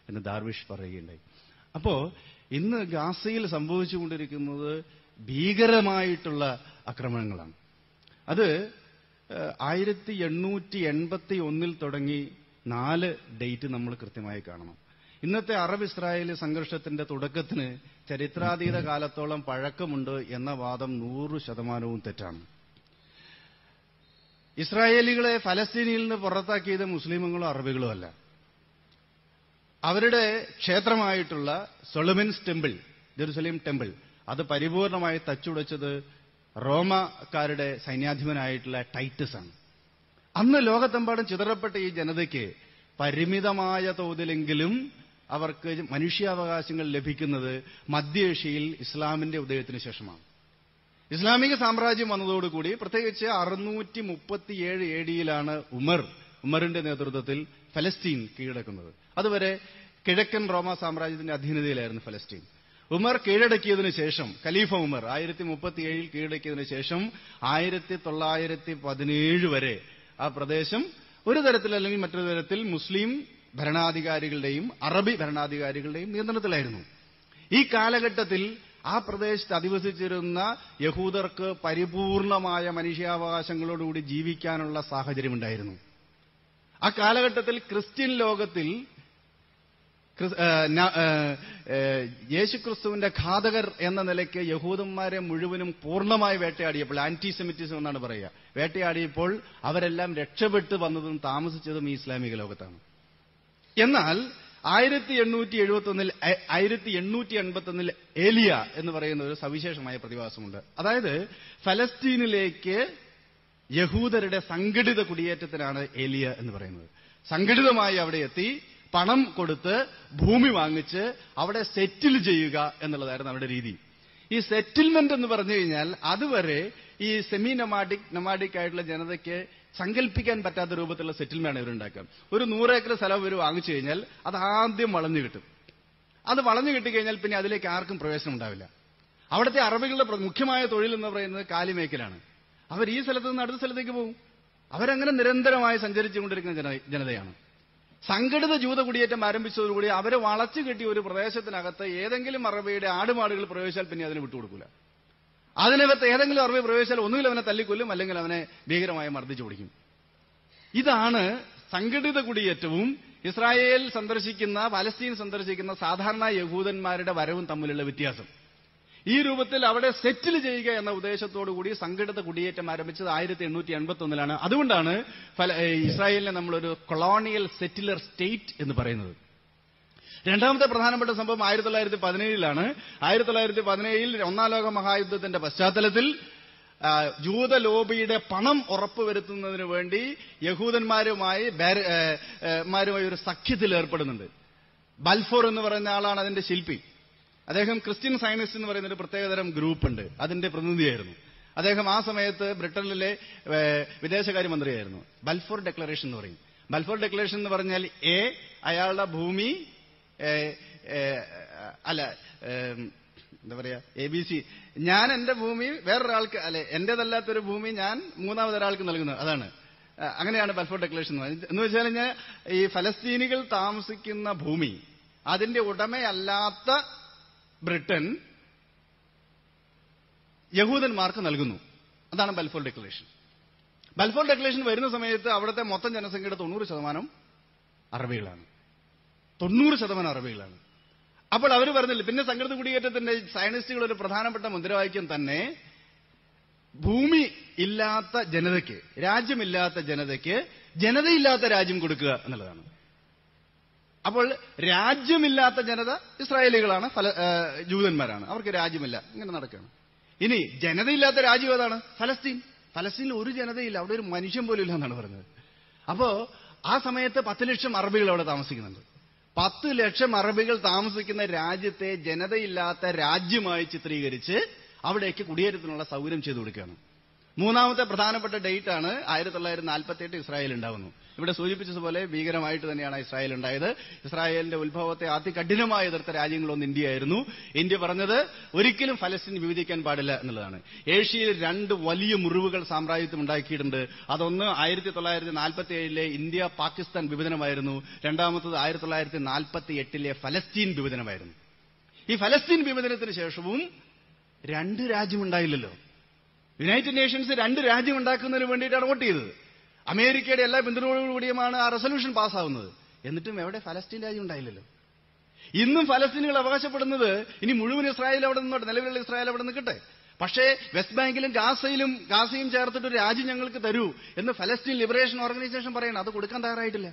എന്ന് ദാർവിഷ് പറയുകയുണ്ടായി അപ്പോ ഇന്ന് ഗാസയിൽ സംഭവിച്ചുകൊണ്ടിരിക്കുന്നത് ഭീകരമായിട്ടുള്ള ആക്രമണങ്ങളാണ് അത് ആയിരത്തി എണ്ണൂറ്റി എൺപത്തി ഒന്നിൽ തുടങ്ങി നാല് ഡേറ്റ് നമ്മൾ കൃത്യമായി കാണണം ഇന്നത്തെ അറബ് ഇസ്രായേൽ സംഘർഷത്തിന്റെ തുടക്കത്തിന് ചരിത്രാതീത കാലത്തോളം പഴക്കമുണ്ട് എന്ന വാദം നൂറ് ശതമാനവും തെറ്റാണ് ഇസ്രായേലികളെ ഫലസ്തീനിൽ നിന്ന് പുറത്താക്കിയത് മുസ്ലിമുകളോ അറബികളോ അല്ല അവരുടെ ക്ഷേത്രമായിട്ടുള്ള സൊളമിൻസ് ടെമ്പിൾ ജെറുസലേം ടെമ്പിൾ അത് പരിപൂർണമായി തച്ചുടച്ചത് റോമക്കാരുടെ സൈന്യാധിപനായിട്ടുള്ള ടൈറ്റസ് ആണ് അന്ന് ലോകത്തെമ്പാടും ചിതറപ്പെട്ട ഈ ജനതയ്ക്ക് പരിമിതമായ തോതിലെങ്കിലും അവർക്ക് മനുഷ്യാവകാശങ്ങൾ ലഭിക്കുന്നത് മധ്യേഷ്യയിൽ ഇസ്ലാമിന്റെ ഉദയത്തിന് ശേഷമാണ് ഇസ്ലാമിക സാമ്രാജ്യം വന്നതോടുകൂടി പ്രത്യേകിച്ച് അറുന്നൂറ്റി മുപ്പത്തിയേഴ് എ ഡിയിലാണ് ഉമർ ഉമറിന്റെ നേതൃത്വത്തിൽ ഫലസ്തീൻ കീഴടക്കുന്നത് അതുവരെ കിഴക്കൻ റോമ സാമ്രാജ്യത്തിന്റെ അധീനതയിലായിരുന്നു ഫലസ്തീൻ ഉമർ കീഴടക്കിയതിനു ശേഷം ഖലീഫ ഉമർ ആയിരത്തി മുപ്പത്തിയേഴിൽ കീഴടക്കിയതിനു ശേഷം ആയിരത്തി തൊള്ളായിരത്തി പതിനേഴ് വരെ ആ പ്രദേശം ഒരു തരത്തിൽ അല്ലെങ്കിൽ മറ്റൊരു തരത്തിൽ മുസ്ലിം ഭരണാധികാരികളുടെയും അറബി ഭരണാധികാരികളുടെയും നിയന്ത്രണത്തിലായിരുന്നു ഈ കാലഘട്ടത്തിൽ ആ പ്രദേശത്ത് അധിവസിച്ചിരുന്ന യഹൂദർക്ക് പരിപൂർണമായ മനുഷ്യാവകാശങ്ങളോടുകൂടി ജീവിക്കാനുള്ള സാഹചര്യമുണ്ടായിരുന്നു ആ കാലഘട്ടത്തിൽ ക്രിസ്ത്യൻ ലോകത്തിൽ യേശുക്രിസ്തുവിന്റെ ഘാതകർ എന്ന നിലയ്ക്ക് യഹൂദന്മാരെ മുഴുവനും പൂർണ്ണമായി വേട്ടയാടിയപ്പോൾ ആന്റിസെമിറ്റിസം എന്നാണ് പറയുക വേട്ടയാടിയപ്പോൾ അവരെല്ലാം രക്ഷപ്പെട്ട് വന്നതും താമസിച്ചതും ഈ ഇസ്ലാമിക ലോകത്താണ് എന്നാൽ ആയിരത്തി എണ്ണൂറ്റി എഴുപത്തൊന്നിൽ ആയിരത്തി എണ്ണൂറ്റി എൺപത്തൊന്നിൽ ഏലിയ എന്ന് പറയുന്ന ഒരു സവിശേഷമായ പ്രതിഭാസമുണ്ട് അതായത് ഫലസ്തീനിലേക്ക് യഹൂദരുടെ സംഘടിത കുടിയേറ്റത്തിനാണ് ഏലിയ എന്ന് പറയുന്നത് സംഘടിതമായി അവിടെ എത്തി പണം കൊടുത്ത് ഭൂമി വാങ്ങിച്ച് അവിടെ സെറ്റിൽ ചെയ്യുക എന്നുള്ളതായിരുന്നു അവരുടെ രീതി ഈ സെറ്റിൽമെന്റ് എന്ന് പറഞ്ഞു കഴിഞ്ഞാൽ അതുവരെ ഈ സെമി നൊമാഡിക് നൊമാഡിക് ആയിട്ടുള്ള ജനതയ്ക്ക് സങ്കല്പിക്കാൻ പറ്റാത്ത രൂപത്തിലുള്ള സെറ്റിൽമെന്റ് ഇവരുണ്ടാക്കുക ഒരു നൂറേക്കർ സ്ഥലം ഇവർ വാങ്ങിച്ചു കഴിഞ്ഞാൽ അത് ആദ്യം വളഞ്ഞു കിട്ടും അത് വളഞ്ഞു കിട്ടിക്കഴിഞ്ഞാൽ പിന്നെ അതിലേക്ക് ആർക്കും പ്രവേശനം ഉണ്ടാവില്ല അവിടുത്തെ അറബികളുടെ മുഖ്യമായ തൊഴിൽ എന്ന് പറയുന്നത് കാലിമേക്കലാണ് അവർ ഈ സ്ഥലത്ത് നിന്ന് അടുത്ത സ്ഥലത്തേക്ക് പോകും അവരങ്ങനെ നിരന്തരമായി സഞ്ചരിച്ചുകൊണ്ടിരിക്കുന്ന ജനതയാണ് സംഘടിത ജൂത കുടിയേറ്റം ആരംഭിച്ചതോടുകൂടി അവരെ വളച്ചു കെട്ടിയ ഒരു പ്രദേശത്തിനകത്ത് ഏതെങ്കിലും അറബിയുടെ ആടുമാടുകൾ പ്രവേശിച്ചാൽ പിന്നെ അതിന് വിട്ടുകൊടുക്കില്ല അതിനകത്ത് ഏതെങ്കിലും അറബി പ്രവേശിച്ചാൽ ഒന്നുകിൽ അവനെ തല്ലിക്കൊല്ലും അല്ലെങ്കിൽ അവനെ ഭീകരമായി മർദ്ദിച്ചു പിടിക്കും ഇതാണ് സംഘടിത കുടിയേറ്റവും ഇസ്രായേൽ സന്ദർശിക്കുന്ന പലസ്തീൻ സന്ദർശിക്കുന്ന സാധാരണ യഹൂദന്മാരുടെ വരവും തമ്മിലുള്ള വ്യത്യാസം ഈ രൂപത്തിൽ അവിടെ സെറ്റിൽ ചെയ്യുക എന്ന ഉദ്ദേശത്തോടുകൂടി സംഘടിത കുടിയേറ്റം ആരംഭിച്ചത് ആയിരത്തി എണ്ണൂറ്റി എൺപത്തി ഒന്നിലാണ് അതുകൊണ്ടാണ് ഇസ്രായേലിനെ നമ്മളൊരു കൊളോണിയൽ സെറ്റിലർ സ്റ്റേറ്റ് എന്ന് പറയുന്നത് രണ്ടാമത്തെ പ്രധാനപ്പെട്ട സംഭവം ആയിരത്തി തൊള്ളായിരത്തി പതിനേഴിലാണ് ആയിരത്തി തൊള്ളായിരത്തി പതിനേഴിൽ ഒന്നാം ലോക മഹായുദ്ധത്തിന്റെ പശ്ചാത്തലത്തിൽ ജൂത ലോബിയുടെ പണം ഉറപ്പുവരുത്തുന്നതിന് വേണ്ടി യഹൂദന്മാരുമായി മാരുമായി ഒരു സഖ്യത്തിൽ ഏർപ്പെടുന്നുണ്ട് ബൽഫോർ എന്ന് പറയുന്ന ആളാണ് അതിന്റെ ശില്പി അദ്ദേഹം ക്രിസ്ത്യൻ സയനിസ്റ്റ് എന്ന് പറയുന്ന ഒരു പ്രത്യേകതരം ഗ്രൂപ്പ് ഉണ്ട് അതിന്റെ പ്രതിനിധിയായിരുന്നു അദ്ദേഹം ആ സമയത്ത് ബ്രിട്ടനിലെ വിദേശകാര്യമന്ത്രിയായിരുന്നു ബൽഫോർ ഡെക്ലറേഷൻ എന്ന് പറയും ബൽഫോർ ഡെക്ലറേഷൻ എന്ന് പറഞ്ഞാൽ എ അയാളുടെ ഭൂമി അല്ല എന്താ പറയാ എ ബി സി ഞാൻ എന്റെ ഭൂമി വേറൊരാൾക്ക് അല്ലെ എന്റേതല്ലാത്തൊരു ഭൂമി ഞാൻ മൂന്നാമതൊരാൾക്ക് നൽകുന്നത് അതാണ് അങ്ങനെയാണ് ബൽഫോർ ഡെക്ലറേഷൻ എന്ന് വെച്ചാൽ കഴിഞ്ഞാൽ ഈ ഫലസ്തീനികൾ താമസിക്കുന്ന ഭൂമി അതിന്റെ ഉടമയല്ലാത്ത ബ്രിട്ടൻ യഹൂദന്മാർക്ക് നൽകുന്നു അതാണ് ബൽഫോർ ഡിക്ലറേഷൻ ബൽഫോർ ഡിക്ലറേഷൻ വരുന്ന സമയത്ത് അവിടുത്തെ മൊത്തം ജനസംഖ്യയുടെ തൊണ്ണൂറ് ശതമാനം അറബികളാണ് തൊണ്ണൂറ് ശതമാനം അറബികളാണ് അപ്പോൾ അവർ പറഞ്ഞില്ല പിന്നെ സംഘടിത കുടിയേറ്റത്തിന്റെ സയനിസ്റ്റുകൾ ഒരു പ്രധാനപ്പെട്ട മുദ്രാവാക്യം തന്നെ ഭൂമി ഇല്ലാത്ത ജനതയ്ക്ക് രാജ്യമില്ലാത്ത ജനതയ്ക്ക് ജനതയില്ലാത്ത രാജ്യം കൊടുക്കുക എന്നുള്ളതാണ് അപ്പോൾ രാജ്യമില്ലാത്ത ജനത ഇസ്രായേലികളാണ് ഫല ജൂതന്മാരാണ് അവർക്ക് രാജ്യമില്ല ഇങ്ങനെ നടക്കുകയാണ് ഇനി ജനതയില്ലാത്ത രാജ്യം ഏതാണ് ഫലസ്തീൻ ഫലസ്തീനിൽ ഒരു ജനതയില്ല അവിടെ ഒരു മനുഷ്യൻ പോലും ഇല്ല എന്നാണ് പറഞ്ഞത് അപ്പോ ആ സമയത്ത് പത്ത് ലക്ഷം അറബികൾ അവിടെ താമസിക്കുന്നുണ്ട് പത്ത് ലക്ഷം അറബികൾ താമസിക്കുന്ന രാജ്യത്തെ ജനതയില്ലാത്ത രാജ്യമായി ചിത്രീകരിച്ച് അവിടേക്ക് കുടിയേറ്റത്തിനുള്ള സൗകര്യം ചെയ്തു കൊടുക്കുകയാണ് മൂന്നാമത്തെ പ്രധാനപ്പെട്ട ഡേറ്റ് ആണ് ആയിരത്തി തൊള്ളായിരത്തി നാൽപ്പത്തി എട്ട് ഇസ്രായേൽ ഉണ്ടാവുന്നു ഇവിടെ സൂചിപ്പിച്ചതുപോലെ ഭീകരമായിട്ട് തന്നെയാണ് ഇസ്രായേൽ ഉണ്ടായത് ഇസ്രായേലിന്റെ ഉത്ഭവത്തെ അതികഠിനമായി എതിർത്ത രാജ്യങ്ങളൊന്ന് ഇന്ത്യയായിരുന്നു ഇന്ത്യ പറഞ്ഞത് ഒരിക്കലും ഫലസ്തീൻ വിഭജിക്കാൻ പാടില്ല എന്നുള്ളതാണ് ഏഷ്യയിൽ രണ്ട് വലിയ മുറിവുകൾ സാമ്രാജ്യത്വം ഉണ്ടാക്കിയിട്ടുണ്ട് അതൊന്ന് ആയിരത്തി തൊള്ളായിരത്തി നാൽപ്പത്തി ഏഴിലെ ഇന്ത്യ പാകിസ്ഥാൻ വിഭജനമായിരുന്നു രണ്ടാമത്തത് ആയിരത്തി തൊള്ളായിരത്തി നാൽപ്പത്തി എട്ടിലെ ഫലസ്തീൻ വിഭജനമായിരുന്നു ഈ ഫലസ്തീൻ വിഭജനത്തിന് ശേഷവും രണ്ട് രാജ്യമുണ്ടായില്ലല്ലോ യുണൈറ്റഡ് നേഷൻസ് രണ്ട് രാജ്യം ഉണ്ടാക്കുന്നതിന് വേണ്ടിയിട്ടാണ് വോട്ട് ചെയ്തത് അമേരിക്കയുടെ എല്ലാ പിന്തുണയോടുകൂടിയുമാണ് ആ റെസൊല്യൂഷൻ പാസ്സാവുന്നത് എന്നിട്ടും എവിടെ ഫലസ്തീൻ രാജ്യം ഉണ്ടായില്ലല്ലോ ഇന്നും ഫലസ്തീനുകൾ അവകാശപ്പെടുന്നത് ഇനി മുഴുവൻ ഇസ്രായേൽ അവിടെ നിന്നോട്ടെ നിലവിലുള്ള ഇസ്രായേൽ അവിടെ നിൽക്കട്ടെ പക്ഷേ വെസ്റ്റ് ബാങ്കിലും ഗാസയിലും ഗാസയും ചേർത്തിട്ട് ഒരു രാജ്യം ഞങ്ങൾക്ക് തരൂ എന്ന് ഫലസ്തീൻ ലിബറേഷൻ ഓർഗനൈസേഷൻ പറയണം അത് കൊടുക്കാൻ തയ്യാറായിട്ടില്ല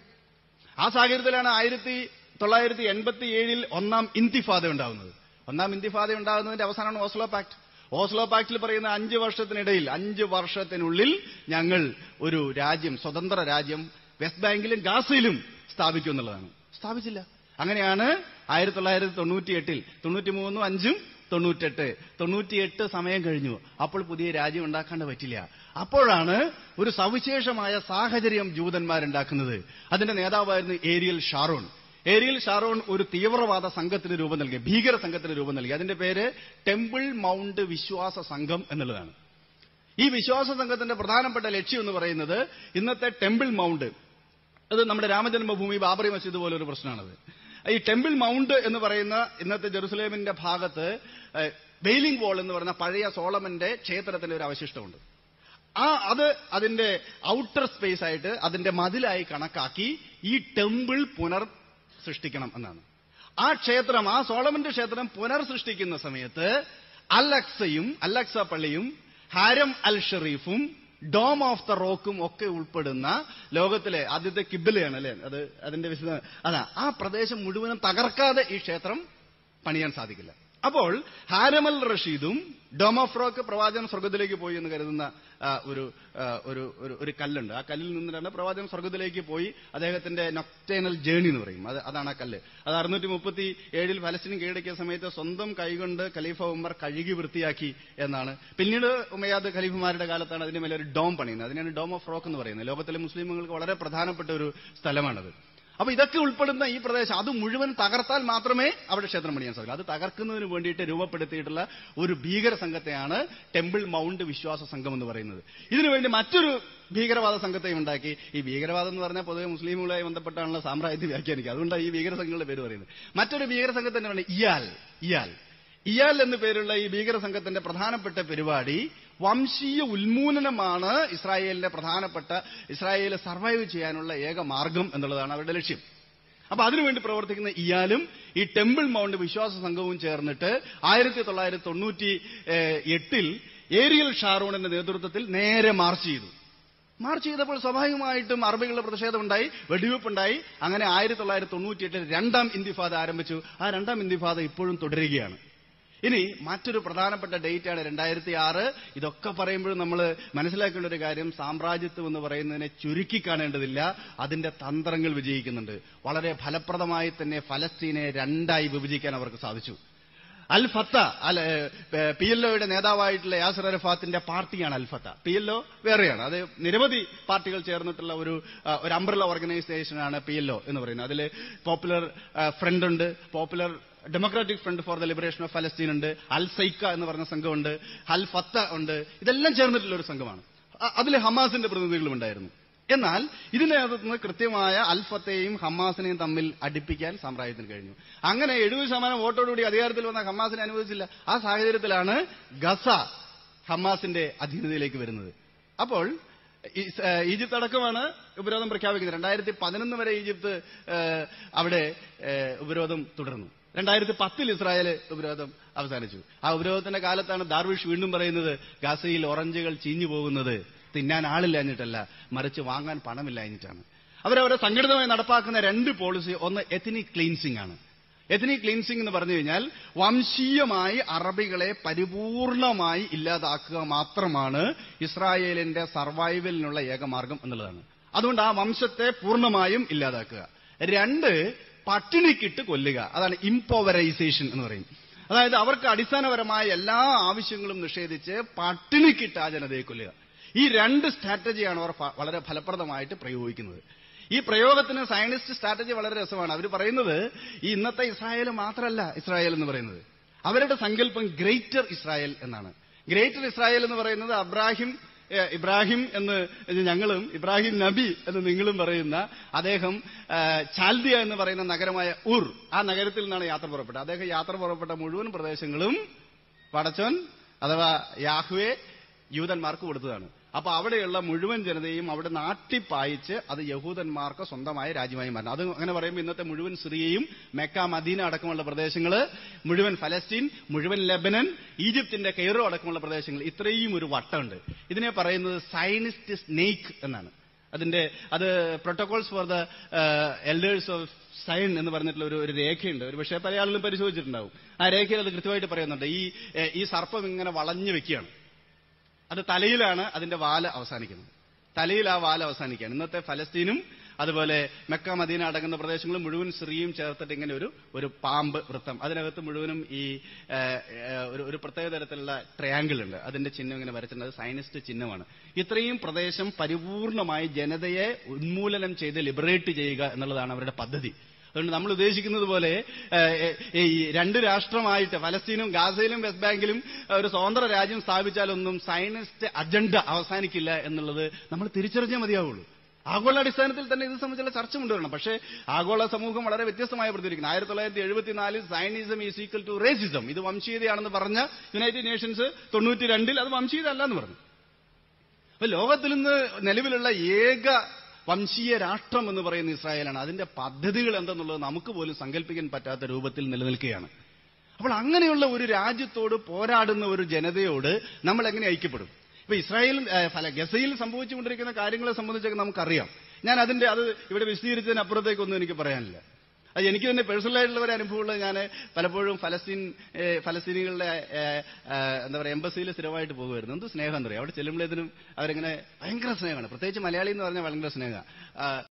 ആ സാഹചര്യത്തിലാണ് ആയിരത്തി തൊള്ളായിരത്തി എൺപത്തി ഏഴിൽ ഒന്നാം ഇന്തിഫാദ ഉണ്ടാകുന്നത് ഒന്നാം ഇന്തിഫാദ ഉണ്ടാകുന്നതിന്റെ അവസാനമാണ് ഓസ്ലോ പാക്ട് ഓസ്ലോ പാക്ടിൽ പറയുന്ന അഞ്ച് വർഷത്തിനിടയിൽ അഞ്ച് വർഷത്തിനുള്ളിൽ ഞങ്ങൾ ഒരു രാജ്യം സ്വതന്ത്ര രാജ്യം വെസ്റ്റ് ബാങ്കിലും ഗാസയിലും സ്ഥാപിക്കും എന്നുള്ളതാണ് സ്ഥാപിച്ചില്ല അങ്ങനെയാണ് ആയിരത്തി തൊള്ളായിരത്തി തൊണ്ണൂറ്റി എട്ടിൽ തൊണ്ണൂറ്റി മൂന്നും അഞ്ചും തൊണ്ണൂറ്റെട്ട് തൊണ്ണൂറ്റിയെട്ട് സമയം കഴിഞ്ഞു അപ്പോൾ പുതിയ രാജ്യം ഉണ്ടാക്കാണ്ട് പറ്റില്ല അപ്പോഴാണ് ഒരു സവിശേഷമായ സാഹചര്യം ജൂതന്മാരുണ്ടാക്കുന്നത് അതിന്റെ നേതാവായിരുന്നു ഏരിയൽ ഷാറോൺ ഏരിയൽ ഷാറോൺ ഒരു തീവ്രവാദ സംഘത്തിന് രൂപം നൽകി ഭീകര സംഘത്തിന് രൂപം നൽകി അതിന്റെ പേര് ടെമ്പിൾ മൗണ്ട് വിശ്വാസ സംഘം എന്നുള്ളതാണ് ഈ വിശ്വാസ സംഘത്തിന്റെ പ്രധാനപ്പെട്ട ലക്ഷ്യം എന്ന് പറയുന്നത് ഇന്നത്തെ ടെമ്പിൾ മൗണ്ട് അത് നമ്മുടെ രാമജന്മഭൂമി ബാബറി മസ്ജിദ് പോലെ ഒരു പ്രശ്നമാണത് ഈ ടെമ്പിൾ മൗണ്ട് എന്ന് പറയുന്ന ഇന്നത്തെ ജെറുസലേമിന്റെ ഭാഗത്ത് വെയിലിംഗ് വോൾ എന്ന് പറയുന്ന പഴയ സോളമന്റെ ക്ഷേത്രത്തിന്റെ ഒരു അവശിഷ്ടമുണ്ട് ആ അത് അതിന്റെ ഔട്ടർ സ്പേസ് ആയിട്ട് അതിന്റെ മതിലായി കണക്കാക്കി ഈ ടെമ്പിൾ പുനർ സൃഷ്ടിക്കണം എന്നാണ് ആ ക്ഷേത്രം ആ സോളമന്റെ ക്ഷേത്രം പുനർ സൃഷ്ടിക്കുന്ന സമയത്ത് അലക്സയും അലക്സ പള്ളിയും ഹാരം അൽ ഷെറീഫും ഡോം ഓഫ് ദ റോക്കും ഒക്കെ ഉൾപ്പെടുന്ന ലോകത്തിലെ ആദ്യത്തെ കിബിലയാണ് അല്ലെ അത് അതിന്റെ വിശദ അതാ ആ പ്രദേശം മുഴുവനും തകർക്കാതെ ഈ ക്ഷേത്രം പണിയാൻ സാധിക്കില്ല അപ്പോൾ ഹാരമൽ റഷീദും ഡോം ഓഫ് റോക്ക് പ്രവാചകൻ സ്വർഗത്തിലേക്ക് പോയി എന്ന് കരുതുന്ന ഒരു ഒരു ഒരു കല്ലുണ്ട് ആ കല്ലിൽ നിന്നിട്ടാണ് പ്രവാചകൻ സ്വർഗത്തിലേക്ക് പോയി അദ്ദേഹത്തിന്റെ നൊക്ടേനൽ ജേണി എന്ന് പറയും അത് അതാണ് ആ കല്ല് അത് അറുന്നൂറ്റി മുപ്പത്തി ഏഴിൽ ഫലസ്തീൻ കീഴടക്കിയ സമയത്ത് സ്വന്തം കൈകൊണ്ട് ഖലീഫ ഉമ്മർ കഴുകി വൃത്തിയാക്കി എന്നാണ് പിന്നീട് ഉമയാദ് ഖലീഫുമാരുടെ കാലത്താണ് അതിന്റെ മേലെ ഒരു ഡോം പണിയുന്നത് അതിനാണ് ഡോം ഓഫ് റോക്ക് എന്ന് പറയുന്നത് ലോകത്തിലെ മുസ്ലിമുകൾക്ക് വളരെ പ്രധാനപ്പെട്ട ഒരു സ്ഥലമാണത് അപ്പൊ ഇതൊക്കെ ഉൾപ്പെടുന്ന ഈ പ്രദേശം അത് മുഴുവൻ തകർത്താൽ മാത്രമേ അവിടെ ക്ഷേത്രം പണിയാൻ സാധിക്കൂ അത് തകർക്കുന്നതിന് വേണ്ടിയിട്ട് രൂപപ്പെടുത്തിയിട്ടുള്ള ഒരു ഭീകര സംഘത്തെയാണ് ടെമ്പിൾ മൗണ്ട് വിശ്വാസ സംഘം എന്ന് പറയുന്നത് ഇതിനുവേണ്ടി മറ്റൊരു ഭീകരവാദ സംഘത്തെയും ഉണ്ടാക്കി ഈ ഭീകരവാദം എന്ന് പറഞ്ഞാൽ പൊതുവെ മുസ്ലിമുകളായി ബന്ധപ്പെട്ടാണല്ലോ സാമ്രാജ്യത്തെ വ്യാഖ്യാനിക്കുക അതുകൊണ്ടാണ് ഈ ഭീകര സംഘങ്ങളുടെ പേര് പറയുന്നത് മറ്റൊരു ഭീകര സംഘത്തിന്റെ പറയുന്നത് ഇയാൽ ഇയാൽ ഇയാൽ എന്നു പേരുള്ള ഈ ഭീകര സംഘത്തിന്റെ പ്രധാനപ്പെട്ട പരിപാടി വംശീയ ഉന്മൂലനമാണ് ഇസ്രായേലിന്റെ പ്രധാനപ്പെട്ട ഇസ്രായേൽ സർവൈവ് ചെയ്യാനുള്ള ഏക മാർഗം എന്നുള്ളതാണ് അവരുടെ ലക്ഷ്യം അപ്പൊ അതിനുവേണ്ടി പ്രവർത്തിക്കുന്ന ഇയാലും ഈ ടെമ്പിൾ മൗണ്ട് വിശ്വാസ സംഘവും ചേർന്നിട്ട് ആയിരത്തി തൊള്ളായിരത്തി തൊണ്ണൂറ്റി എട്ടിൽ ഏരിയൽ ഷാറൂണിന്റെ നേതൃത്വത്തിൽ നേരെ മാർച്ച് ചെയ്തു മാർച്ച് ചെയ്തപ്പോൾ സ്വാഭാവികമായിട്ടും അറബികളുടെ പ്രതിഷേധമുണ്ടായി വെടിവെപ്പുണ്ടായി അങ്ങനെ ആയിരത്തി തൊള്ളായിരത്തി തൊണ്ണൂറ്റിയെട്ടിൽ രണ്ടാം ഇന്തിഫാദ ആരംഭിച്ചു ആ രണ്ടാം ഇന്തിഫാദ ഇപ്പോഴും തുടരുകയാണ് ഇനി മറ്റൊരു പ്രധാനപ്പെട്ട ഡേറ്റ് ആണ് രണ്ടായിരത്തി ആറ് ഇതൊക്കെ പറയുമ്പോഴും നമ്മൾ മനസ്സിലാക്കേണ്ട ഒരു കാര്യം സാമ്രാജ്യത്വം എന്ന് പറയുന്നതിനെ ചുരുക്കി കാണേണ്ടതില്ല അതിന്റെ തന്ത്രങ്ങൾ വിജയിക്കുന്നുണ്ട് വളരെ ഫലപ്രദമായി തന്നെ ഫലസ്തീനെ രണ്ടായി വിഭജിക്കാൻ അവർക്ക് സാധിച്ചു അൽ ഫത്ത അൽ പി എൽ ഒയുടെ നേതാവായിട്ടുള്ള യാസർ അറഫാത്തിന്റെ പാർട്ടിയാണ് Al Fatah P L O വേറെയാണ് അത് നിരവധി പാർട്ടികൾ ചേർന്നിട്ടുള്ള ഒരു ഒരു അംബ്രല ഓർഗനൈസേഷനാണ് പി എൽ ഒ എന്ന് പറയുന്നത് അതിൽ പോപ്പുലർ ഫ്രണ്ട് ഉണ്ട് popular democratic front for the liberation of ഫലസ്തീൻ ഉണ്ട് അൽ സൈക്ക എന്ന് പറഞ്ഞ സംഘമുണ്ട് അൽ ഫത്ത ഉണ്ട് ഇതെല്ലാം ചേർന്നിട്ടുള്ള ഒരു സംഘമാണ് അതിൽ ഹമാസിന്റെ പ്രതിനിധികളും ഉണ്ടായിരുന്നു എന്നാൽ ഇതിനകത്ത് നിന്ന് കൃത്യമായ അൽഫത്തെയും ഹമാസിനെയും തമ്മിൽ അടുപ്പിക്കാൻ സാമ്രാജ്യത്തിന് കഴിഞ്ഞു അങ്ങനെ എഴുപത് ശതമാനം വോട്ടോടുകൂടി അധികാരത്തിൽ വന്ന ഹമാസിനെ അനുവദിച്ചില്ല ആ സാഹചര്യത്തിലാണ് ഗസ ഹമാസിന്റെ അധീനതയിലേക്ക് വരുന്നത് അപ്പോൾ ഈജിപ്ത് അടക്കമാണ് ഉപരോധം പ്രഖ്യാപിക്കുന്നത് രണ്ടായിരത്തി പതിനൊന്ന് വരെ ഈജിപ്ത് അവിടെ ഉപരോധം തുടർന്നു രണ്ടായിരത്തി പത്തിൽ ഇസ്രായേൽ ഉപരോധം അവസാനിച്ചു ആ ഉപരോധത്തിന്റെ കാലത്താണ് ദാർവിഷ് വീണ്ടും പറയുന്നത് ഗാസയിൽ ഓറഞ്ചുകൾ ചീഞ്ഞു പോകുന്നത് തിന്നാൻ ആളില്ലാഞ്ഞിട്ടല്ല മറിച്ച് വാങ്ങാൻ പണമില്ലാഞ്ഞിട്ടാണ് അവരവരെ സംഘടിതമായി നടപ്പാക്കുന്ന രണ്ട് പോളിസി ഒന്ന് എഥനിക് ക്ലീൻസിംഗ് ആണ് എഥനിക് ക്ലീൻസിംഗ് എന്ന് പറഞ്ഞു കഴിഞ്ഞാൽ വംശീയമായി അറബികളെ പരിപൂർണമായി ഇല്ലാതാക്കുക മാത്രമാണ് ഇസ്രായേലിന്റെ സർവൈവലിനുള്ള ഏകമാർഗം എന്നുള്ളതാണ് അതുകൊണ്ട് ആ വംശത്തെ പൂർണ്ണമായും ഇല്ലാതാക്കുക രണ്ട് പട്ടിണിക്കിട്ട് കൊല്ലുക അതാണ് ഇംപോവറൈസേഷൻ എന്ന് പറയും അതായത് അവർക്ക് അടിസ്ഥാനപരമായ എല്ലാ ആവശ്യങ്ങളും നിഷേധിച്ച് പട്ടിണിക്കിട്ട് ആ ജനതയെ കൊല്ലുക ഈ രണ്ട് സ്ട്രാറ്റജിയാണ് അവർ ഫ- വളരെ ഫലപ്രദമായിട്ട് പ്രയോഗിക്കുന്നത് ഈ പ്രയോഗത്തിന് സയനിസ്റ്റ് സ്ട്രാറ്റജി വളരെ രസമാണ് അവർ പറയുന്നത് ഈ ഇന്നത്തെ ഇസ്രായേൽ മാത്രമല്ല ഇസ്രായേൽ എന്ന് പറയുന്നത് അവരുടെ സങ്കല്പം ഗ്രേറ്റർ ഇസ്രായേൽ എന്നാണ് ഗ്രേറ്റർ ഇസ്രായേൽ എന്ന് പറയുന്നത് അബ്രാഹിം ഏ, ഇബ്രാഹിം എന്ന് ഞങ്ങളും ഇബ്രാഹിം നബി എന്ന് നിങ്ങളും പറയുന്ന അദ്ദേഹം ആ, ചാൽദിയ എന്ന് പറയുന്ന നഗരമായ ഉർ ആ നഗരത്തിൽ നിന്നാണ് യാത്ര പുറപ്പെട്ടത് അദ്ദേഹം യാത്ര പുറപ്പെട്ട മുഴുവൻ പ്രദേശങ്ങളും പടച്ചോൻ അഥവാ യാഹ്വെ യൂതന്മാർക്ക് കൊടുത്തതാണ് അപ്പൊ അവിടെയുള്ള മുഴുവൻ ജനതയും അവിടെ നാട്ടിപ്പായിച്ച് അത് യഹൂദന്മാർക്ക് സ്വന്തമായ രാജ്യമായി മാറണം അത് അങ്ങനെ പറയുമ്പോൾ ഇന്നത്തെ മുഴുവൻ സിറിയയും മെക്ക മദീന അടക്കമുള്ള പ്രദേശങ്ങൾ മുഴുവൻ ഫലസ്തീൻ മുഴുവൻ ലെബനൻ ഈജിപ്തിന്റെ കെയറോ അടക്കമുള്ള പ്രദേശങ്ങൾ ഇത്രയും ഒരു വട്ടമുണ്ട് ഇതിനെ പറയുന്നത് സയനിസ്റ്റ് സ്നേക്ക് എന്നാണ് അതിന്റെ അത് protocols for the elders of Zion എന്ന് പറഞ്ഞിട്ടുള്ള ഒരു ഒരു രേഖയുണ്ട് ഒരു പക്ഷേ പല ആളുകളും പരിശോധിച്ചിട്ടുണ്ടാവും ആ രേഖയിൽ അത് കൃത്യമായിട്ട് പറയുന്നുണ്ട് ഈ ഏഹ്, ഈ സർപ്പം ഇങ്ങനെ വളഞ്ഞു വെക്കുകയാണ് അത് തലയിലാണ് അതിന്റെ വാല് അവസാനിക്കുന്നത് തലയിൽ ആ വാല് അവസാനിക്കുകയാണ് ഇന്നത്തെ ഫലസ്തീനും അതുപോലെ മെക്ക മദീന അടങ്ങുന്ന പ്രദേശങ്ങളും മുഴുവൻ സിറിയയും ചേർത്തിട്ട് ഇങ്ങനെ ഒരു ഒരു പാമ്പ് വൃത്തം അതിനകത്ത് മുഴുവനും ഈ ഏ, ഏ, ഒരു ഒരു പ്രത്യേക തരത്തിലുള്ള ട്രയാങ്കിൾ ഉണ്ട് അതിന്റെ ചിഹ്നം ഇങ്ങനെ വരച്ചിട്ടുണ്ട് അത് സയനിസ്റ്റ് ചിഹ്നമാണ് ഇത്രയും പ്രദേശം പരിപൂർണമായി ജനതയെ ഉന്മൂലനം ചെയ്ത് ലിബറേറ്റ് ചെയ്യുക എന്നുള്ളതാണ് അവരുടെ പദ്ധതി അതുകൊണ്ട് നമ്മൾ ഉദ്ദേശിക്കുന്നത് പോലെ ഏഹ്, ഈ രണ്ട് രാഷ്ട്രമായിട്ട് ഫലസ്തീനും ഗാസയിലും വെസ്റ്റ് ബാങ്കിലും ഒരു സ്വതന്ത്ര രാജ്യം സ്ഥാപിച്ചാലൊന്നും സയനിസ്റ്റ് അജണ്ട അവസാനിക്കില്ല എന്നുള്ളത് നമ്മൾ തിരിച്ചറിഞ്ഞേ മതിയാവുള്ളൂ ആഗോള അടിസ്ഥാനത്തിൽ തന്നെ ഇത് സംബന്ധിച്ചുള്ള ചർച്ച കൊണ്ടുവരണം പക്ഷേ ആഗോള സമൂഹം വളരെ വ്യത്യസ്തമായി പ്രതികരിക്കുന്നു ആയിരത്തി തൊള്ളായിരത്തി എഴുപത്തിനാലിൽ Zionism is equal to racism ഇത് വംശീയതയാണെന്ന് പറഞ്ഞ യുണൈറ്റഡ് നേഷൻസ് തൊണ്ണൂറ്റി രണ്ടിൽ അത് വംശീയത അല്ലെന്ന് പറഞ്ഞു അപ്പൊ ലോകത്തിൽ നിന്ന് നിലവിലുള്ള ഏക വംശീയ രാഷ്ട്രം എന്ന് പറയുന്ന ഇസ്രായേലാണ് അതിന്റെ പദ്ധതികൾ എന്തെന്നുള്ളത് നമുക്ക് പോലും സങ്കല്പിക്കാൻ പറ്റാത്ത രൂപത്തിൽ നിലനിൽക്കുകയാണ് അപ്പോൾ അങ്ങനെയുള്ള ഒരു രാജ്യത്തോട് പോരാടുന്ന ഒരു ജനതയോട് നമ്മൾ എങ്ങനെ ഐക്യപ്പെടും ഇപ്പൊ ഇസ്രായേൽ ഏ, ഫല ഗസയിൽ സംഭവിച്ചുകൊണ്ടിരിക്കുന്ന കാര്യങ്ങളെ സംബന്ധിച്ചൊക്കെ നമുക്കറിയാം ഞാൻ അതിന്റെ അത് ഇവിടെ വിശദീകരിച്ചതിനപ്പുറത്തേക്കൊന്നും എനിക്ക് പറയാനില്ല അത് എനിക്ക് തന്നെ പേഴ്സണലായിട്ടുള്ള ഒരു അനുഭവമുള്ളത് ഞാൻ പലപ്പോഴും ഫലസ്തീൻ ഏ, ഫലസ്തീനികളുടെ ഏ, ഏ, എന്താ പറയുക എംബസിയിൽ സ്ഥിരമായിട്ട് പോകുമായിരുന്നു എന്ത് സ്നേഹം എന്താ പറയുക അവിടെ ചെല്ലുമ്പോഴേതിനും അവരിങ്ങനെ ഭയങ്കര സ്നേഹമാണ് പ്രത്യേകിച്ച് മലയാളി എന്ന് പറഞ്ഞാൽ ഭയങ്കര സ്നേഹമാണ്